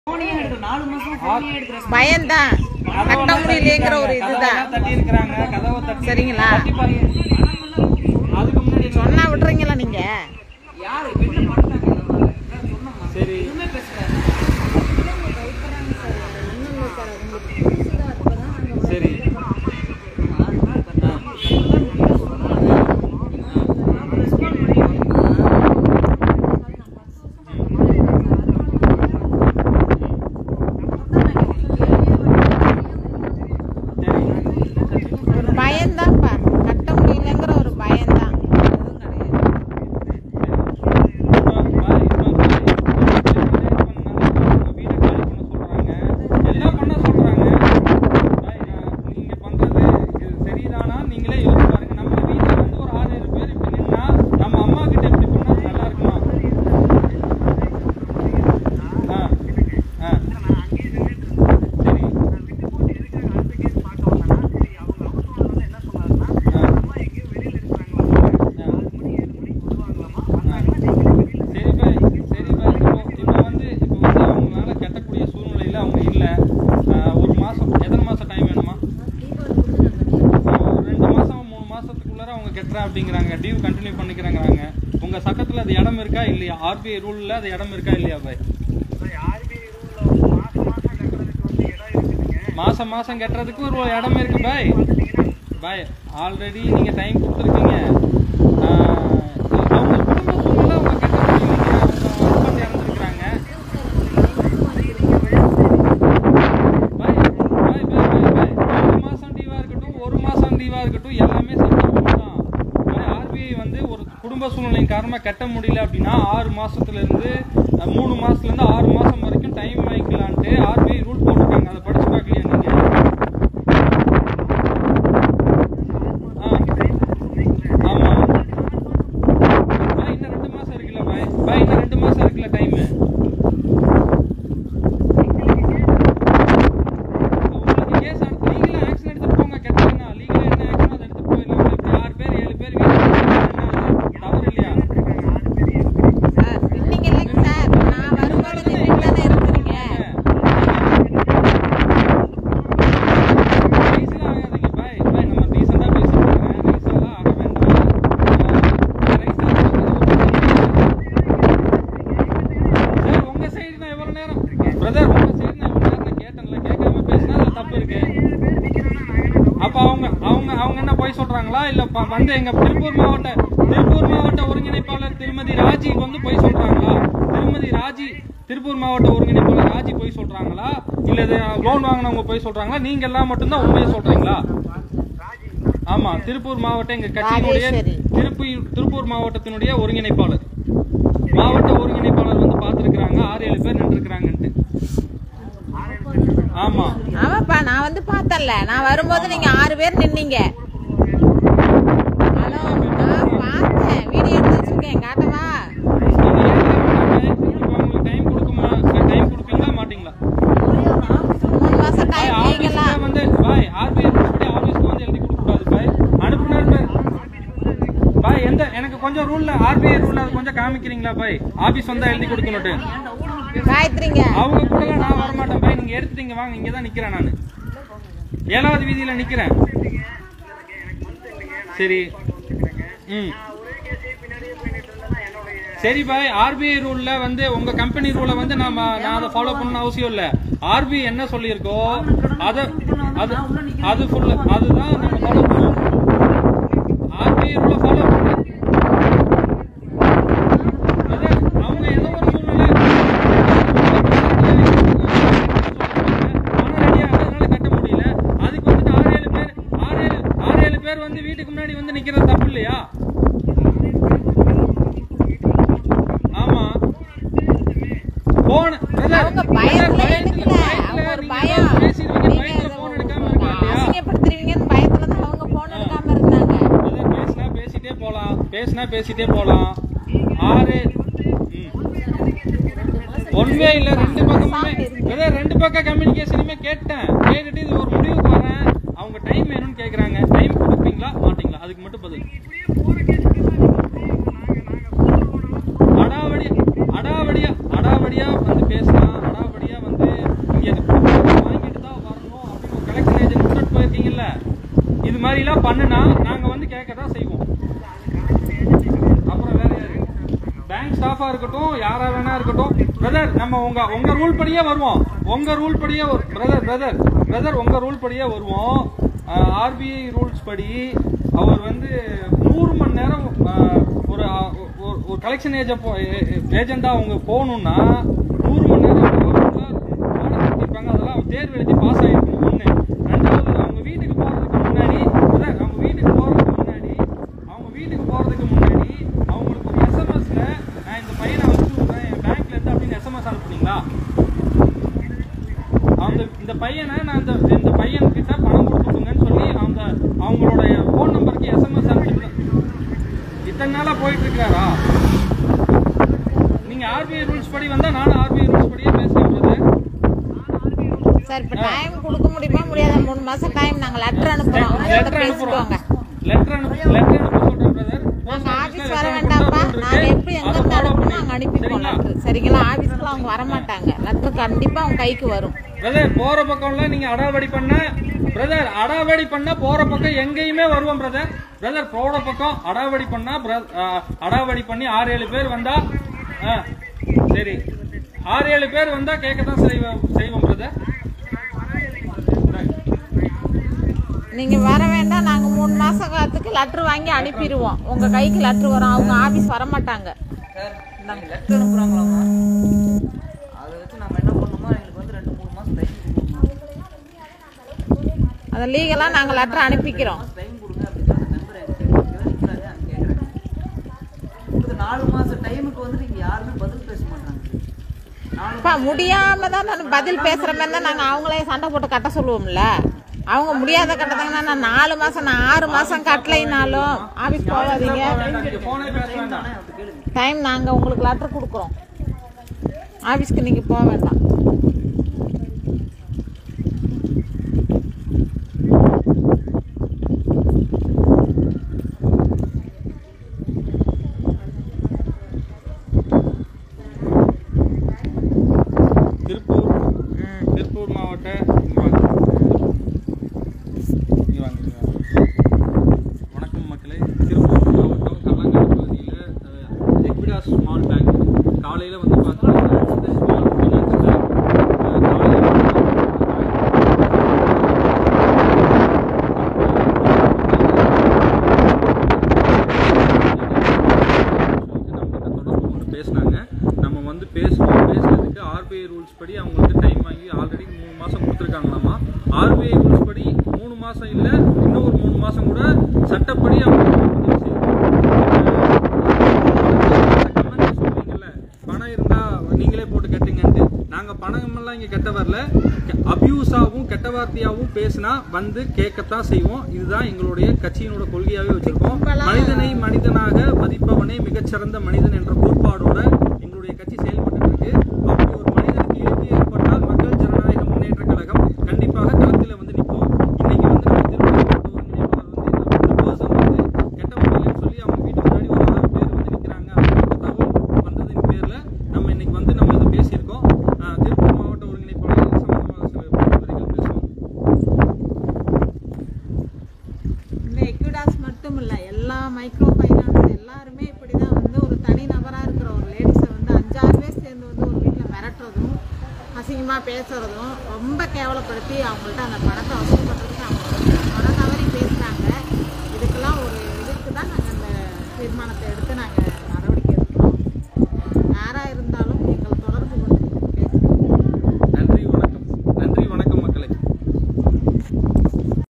போனே எடுக்கிறேன் நாலு மாசம் போனே எடுக்கிறேன் பயம்தான் கட்ட முடியலையேங்கிற ஒரு இதுதான் கதவெல்லாம் தட்டி இருக்கிறாங்க கதவை தட்டி சரிங்களா? தட்டி பாருங்க அதுக்கு முன்னாடி என்ன- சொன்னா விட்டுறீங்களா நீங்க யாரு வெளில பண்ணிட்டாங்க சொன்னோம்மா சரி எதுவுமே பேசல சரி ஒரு பயம்தான்ப்பா கட்ட முடியலங்கிற ஒரு பயம்தான் சரி பாய் சரி பாய் இப்போ இப்போ வந்து இப்போ வந்து அவங்க மேலே கட்டக்கூடிய சூழ்நிலையில் அவங்க இல்லை ஒரு மாதம் எத்தனை மாதம் டைம் வேணுமா ஒரு ரெண்டு மாதம் மூணு மாதத்துக்குள்ளார அவங்க கட்டுறேன் அப்படிங்கிறாங்க டியூ கண்டினியூ பண்ணிக்கிறாங்கிறாங்க உங்கள் சட்டத்தில் அது இடம் இருக்கா இல்லையா ஆர்பிஐ ரூலில் அது இடம் இருக்கா இல்லையா பாய் மாசம் மாசம் கட்டுறதுக்கு ஒரு இடம் இருக்கு பாய் பாய் ஆல்ரெடி நீங்க டைம் கொடுத்துருக்கீங்க அவங்க குடும்ப சூழ்நிலை அவங்க கட்ட முடியலைங்க அவங்க ஹஸ்பண்ட் இறந்துருக்குறாங்க பாய் பாய் பாய் பாய் பாய் ஆறு மாசம் டீவா இருக்கட்டும் ஒரு மாசம் டீவா இருக்கட்டும் எல்லாமே சட்டம் தான் பாய் ஆர்பிஐ வந்து ஒரு குடும்ப சூழ்நிலையின் காரணமா கட்ட முடியல அப்படின்னா ஆறு மாசத்துல இருந்து அஹ், மூணு மாசத்துல இருந்து ஆறு மாசம் வரைக்கும் டைம் வாங்கிக்கலான்ட்டு ஆர்பிஐ ரூல் போட்டிருக்காங்க அதை படிச்சு பார்க்கலையா நீங்க ஆ. ஆமா பாய் இன்னும் ரெண்டு மாசம் இருக்குல்ல பாய் பாய் இன்னும் ரெண்டு மாசம் இருக்குல்ல டைம் உங்களுக்கு கேஸ் லீகலா ஆக்ஷன் எடுத்து போங்க கெட்டதுன்னா லீகலா என்ன ஆக்ஷன் அதை எடுத்து போயிடலாம் இப்படி ஆறு பேர் ஏழு பேர் வீட்டுக்கு தவறு இல்லையா சார் நீங்க இல்லைங்க சார் நான் வரும்போது நீங்க வீட்டில் தானே இருக்கிறீங்க டீசலா ஆகாதீங்க பாய் பாய் நம்ம டீசெண்டா பேசிட்டு இருக்கோம் டீசலா ஆக வேண்டாம் சார் உங்க சைடு நான் எவ்வளவு நேரம் பிரதர் உங்க சைடு நான் எவ்வளவு நேரம் நான் கேட்டேன்ல கேட்காம பேசினா அதுல தப்பு இருக்கு அப்ப அவங்க அவங்க அவங்க என்ன போய் சொல்றாங்களா இல்ல ப- வந்து எங்க திருப்பூர் மாவட்ட திருப்பூர் மாவட்ட ஒருங்கிணைப்பாளர் திருமதி ராஜி வந்து போய் சொல்றாங்களா திருமதி ராஜி திருப்பூர் மாவட்ட ஒருங்கிணைப்பாளர் ராஜி போய் சொல்றாங்களா இல்ல இது லோன் வாங்கினவங்க போய் சொல்றாங்களா நீங்க எல்லாம் மட்டும்தான் உண்மையை சொல்றீங்களா ஆமா திருப்பூர் மாவட்ட எங்க கட்சியினுடைய ராஜேஸ்வரி. திருப்பூர் திருப்பூர் மாவட்டத்தினுடைய ஒருங்கிணைப்பாளர் மாவட்ட ஒருங்கிணைப்பாளர் வந்து பார்த்திருக்கிறாங்க ஆறு ஏழு பேர் நின்றுருக்கிறாங்கன்ட்டு ஆமா ஆமாப்பா நான் வந்து பார்த்தேன்ல நான் வரும்போது நீங்க ஆறு பேர் நின்னீங்க ஹலோ நான் பார்த்தேன் வீடியோ எடுத்து வச்சிருக்கேன் காட்டவா நீங்க ஏன் இப்ப உங்களுக்கு டைம் கொடுக்குமா டைம் கொடுப்பீங்களா மாட்டீங்களா மூணு மாசம் பாய் டைம் ஆபீஸ்ல நீங்களாம் வந்து பாய் ஆர்பிஐ படி ஆபீஸ்க்கு வந்து எழுதி கொடுக்க கூடாது பாய் அனுப்புனர் பேர் பாய் எந்த எனக்கு கொஞ்சம் ரூல்ல ஆர்பிஐ ரூல்ல அது கொஞ்சம் காமிக்கிறீங்களா பாய் ஆபீஸ் வந்தா எழுதி கொடுக்கணுட்டு காயத்ரிங்க அவங்க கூட நான் வர மாட்டேன் பாய் நீங்க எடுத்துட்டீங்க வாங்க இங்க தான் நிக்கிறேன் நான் ஏழாவது வீதியில நிக்கிறேன் சரி ம் சரி பாய் ஆர்பிஐ ரூல்ல வந்து உங்க கம்பெனி ரூலை வந்து நாம நான் அதை ஃபாலோ பண்ணணும் அவசியம் இல்ல ஆர்பிஐ என்ன சொல்லியிருக்கோ அத அது அது ஃபுல் அதுதான் நம்ம ஃபாலோ பண்ணுவோம் ஆர்பிஐ ரூலை ஃபாலோ பண்ண அதான் அவங்க ஏதோ ஒரு சூழ்நிலை பணம் ரெடியா அதனால கட்ட முடியல அதுக்கு வந்துட்டு ஆறு ஏழு பேர் ஆறு ஏழு ஆறு ஏழு பேர் வந்து வீட்டுக்கு முன்னாடி வந்து நிக்கிறது தப்பு இல்லையா ஆமா போன் அவங்க பயத்துல எடுக்கல அவங்க ஒரு பயம் பேசிடுவீங்க நீங்க பயத்துல போன் எடுக்காம இருக்கா இல்லையா அசிங்கப்படுத்துறீங்கன்னு பயத்துல தான் அவங்க போன் எடுக்காம இருந்தாங்க அதான் பேசினா பேசிட்டே போலாம் பேசினா பேசிட்டே போலாம் ஆறு ம். ஒண்ணுமே இல்ல ரெண்டு பக்கமுமே அதான் ரெண்டு பக்கம் கம்யூனிகேஷனுமே கேட்டேன் கேட்டுட்டு இது ஒரு முடிவுக்கு வரேன் அவங்க டைம் வேணும்னு கேக்குறாங்க டைம் கொடுப்பீங்களா மாட்டீங்களா அதுக்கு மட்டும் பதில் அடாவடியா அடாவடியா அடாவடியா வந்து பேசலாம் அடாவடியா வந்து மாதிரிலாம் பண்ணுனா நாங்க வந்து கேட்க தான் செய்வோம் அப்புறம் வேற யாரு பேங்க் ஸ்டாஃபா இருக்கட்டும் யாரா வேணா இருக்கட்டும் பிரதர் நம்ம உங்க உங்க ரூல் படியே வருவோம் உங்க ரூல் படியே பிரதர் பிரதர் பிரதர் உங்க ரூல் படியே வருவோம் ஆர்பிஐ ரூல்ஸ் படி அவர் வந்து நூறு மணி நேரம் ஆஹ், ஒரு ஆஹ், ஒரு- ஒரு கலெக்ஷன் ஏஜென்ட் ஏஜெண்டா அவங்க போகணும்னா நூறு மணி நேரம் அவங்க பாடம் நடத்திருப்பாங்க அதெல்லாம் அவங்க தேர்வு எழுதி பாஸ் ஆகிருக்கணும் ஒண்ணு ரெண்டாவது அவங்க வீட்டுக்கு போறதுக்கு முன்னாடி brother, அவங்க வீட்டுக்கு போறதுக்கு முன்னாடி அவங்க வீட்டுக்கு போறதுக்கு முன்னாடி அவங்களுக்கு ஒரு எஸ்எம்எஸ்ல நான் இந்த பையனை அனுப்பிச்சு விடுறேன் என் பேங்க்ல இருந்து அப்படின்னு எஸ்எம்எஸ் அனுப்புனீங்களா அந்த இந்த பையனை நான் இந்த இந்த பையன் கிட்ட பணம் கொடுத்துருங்கன்னு சொல்லி அந்த அவங்களுடைய ஃபோன் நம்பருக்கு எஸ்எம்எஸ் அனுப்பிச்சு இத்தனை நாளா போயிட்டு இருக்காரா நீங்க ஆர்பிஐ ரூல்ஸ் படி வந்தா நானும் ஆர்பிஐ ரூல்ஸ் படியே பேசுறேன் brother. சார் இப்ப டைம் கொடுக்க முடியுமா முடியாத மூணு மாசம் டைம் நாங்க லெட்டர் அனுப்புறோம் உங்கள்கிட்ட லெட்டர் அனுப்புறோம் பேசிக்கோங்க லெட்டர் அனுப்பு லெட்டர் அனுப்ப சொல்றேன் பிரதர் நாங்க ஆபீஸ் வர வேண்டாம்ப்பா நாங்க எப்படி எங்க இருந்து அனுப்பணும் அங்க அனுப்பிப்போம் லெட்டர் சரிங்களா ஆபீஸ்க்குலாம் அவங்க வர மாட்டாங்க லெட்டர் கண்டிப்பா அவங்க கைக்கு வரும் பிரதர் போற பக்கம்ல நீங்க அடாவடி பண்ண பிரதர் அடாவடி பண்ணா போற பக்கம் எங்கேயுமே வருவோம் பிரதர் பிரதர் போற பக்கம் அடாவடி பண்ணா bro- ஆ, அடாவடி பண்ணி ஆறு ஏழு பேர் வந்தா ஆ, சரி ஆறு ஏழு பேர் வந்தா கேட்கத்தான் செய்வோம் செய்வோம் பிரதர் நீங்க வர வேண்டாம் நாங்க மூணு மாசம் காலத்துக்கு லெட்டர் வாங்கி அனுப்பிடுவோம் உங்க கைக்கு லெட்டர் வரும் அவங்க ஆபீஸ் வர மாட்டாங்க சார் நாங்க லெட்டர் அனுப்புறாங்களாமா அதை வச்சு நம்ம என்ன பண்ணணுமோ எங்களுக்கு வந்து ரெண்டு மூணு மாசம் டைம் கொடுக்கணும் அதை லீகலா நாங்க லெட்டர் அனுப்பிக்கிறோம் டைம் கொடுங்க அப்படின்னு அந்த மெம்பர் என்கிட்ட நிற்கிறாரு அங்கே கேட்குறாங்க உங்களுக்கு நாலு மாசம் டைமுக்கு வந்து நீங்க யாருமே பதில் பேச மாட்டாங்க நாலு அப்பா முடியாம தான் நான் பதில் பேசுற மாதிரி தான் நாங்க அவங்களே சண்டை போட்டு கட்ட சொல்லுவோம்ல அவங்க முடியாத கட்டதாங்கன்னா நான் நாலு மாசம் நான் ஆறு மாசம் கட்டலைனாலும் ஆபீஸ் போகாதீங்க போனே பேச வேண்டாம் அப்படி கேளுங்க டைம் நாங்க உங்களுக்கு லெட்டர் கொடுக்குறோம் ஆபீஸ்க்கு நீங்க போக வேண்டாம் திருப்பூர் ம். திருப்பூர் மாவட்ட இங்க வாங்க. இங்க வாங்க, இங்க வாங்க. வணக்கம் மக்களே திருப்பூர் மாவட்டம் கல்லங்காடு பகுதியில் எக்விடாஸ் ஸ்மால் பேங்க் காலையில் வந்து பார்த்தீங்கன்னா இந்த ஸ்மால் ஃபைனான்ஸ் பேங்க் காலையில் பேசினாங்க நம்ம வந்து பேசுவோம் பேசுறதுக்கு ஆர்பிஐ ரூல்ஸ் படி அவங்க வந்து டைம் வாங்கி ஆல்ரெடி மூணு மாசம் கொடுத்துருக்காங்களாமா ஆர்பிஐ ரூல்ஸ் படி மூணு மாசம் இல்ல இன்னும் ஒரு மூணு மாசம் கூட சட்டப்படி அவங்க உதவி செய்யணும். comment சொல்றீங்கல்ல, பணம் இருந்தா நீங்களே போட்டு கட்டுங்கன்ட்டு நாங்க பணம் எல்லாம் இங்க கட்ட வரல அபியூஸாவும் கெட்ட வார்த்தையாவும் பேசினா வந்து கேட்கத்தான் செய்வோம் இதுதான் எங்களுடைய கட்சியினோட கொள்கையாவே வச்சிருக்கோம் மனிதனை மனிதனாக மதிப்பவனே மிகச்சிறந்த மனிதன் என்ற கோட்பாடோட எங்களுடைய கட்சி செயல்பட்டு இருக்கு அப்படி ஒரு மனிதனுக்கு இழுக்கு ஏற்பட்டால் மக்கள் ஜனநாயக முன்னேற்ற கழகம் கண்டிப்பாக களத்தில் வந்து நிற்போம் இன்னைக்கு வந்து நம்ம திருப்பதி ஒருங்கிணைப்பாளர் வந்து இந்த person வந்து கெட்ட முறையிலன்னு சொல்லி அவங்க வீட்டு முன்னாடி ஒரு ஆறு பேர் வந்து நிற்கிறாங்க அப்படின்ற தகவல் வந்ததின் பேர்ல நம்ம இன்னைக்கு வந்து நம்ம இதை பேசியிருக்கோம் ஆஹ் திருப்பூர் மாவட்ட ஒருங்கிணைப்பாளர் இது சம்பந்தமாக சில வரிகள் பேசுவோம் இந்த எக்விடாஸ் மட்டும் இல்லை எல்லா மைக்ரோ ஃபைனான்ஸ் எல்லாருமே இப்படி தான் வந்து ஒரு தனி நபராக இருக்கிற ஒரு லேடிஸை வந்து அஞ்சாறு பேர் சேர்ந்து வந்து ஒரு வீட்டில் மிரட்டுறதும் அசிங்கமாக பேசுறதும் ரொம்ப கேவலப்படுத்தி அவங்கள்ட்ட அந்த பணத்தை வசூல் பண்ணுறதுக்கு அவங்க மன தவறி பேசுகிறாங்க இதுக்கெல்லாம் ஒரு இதுக்கு தான் நாங்கள் அந்த தீர்மானத்தை எடுத்து நாங்கள்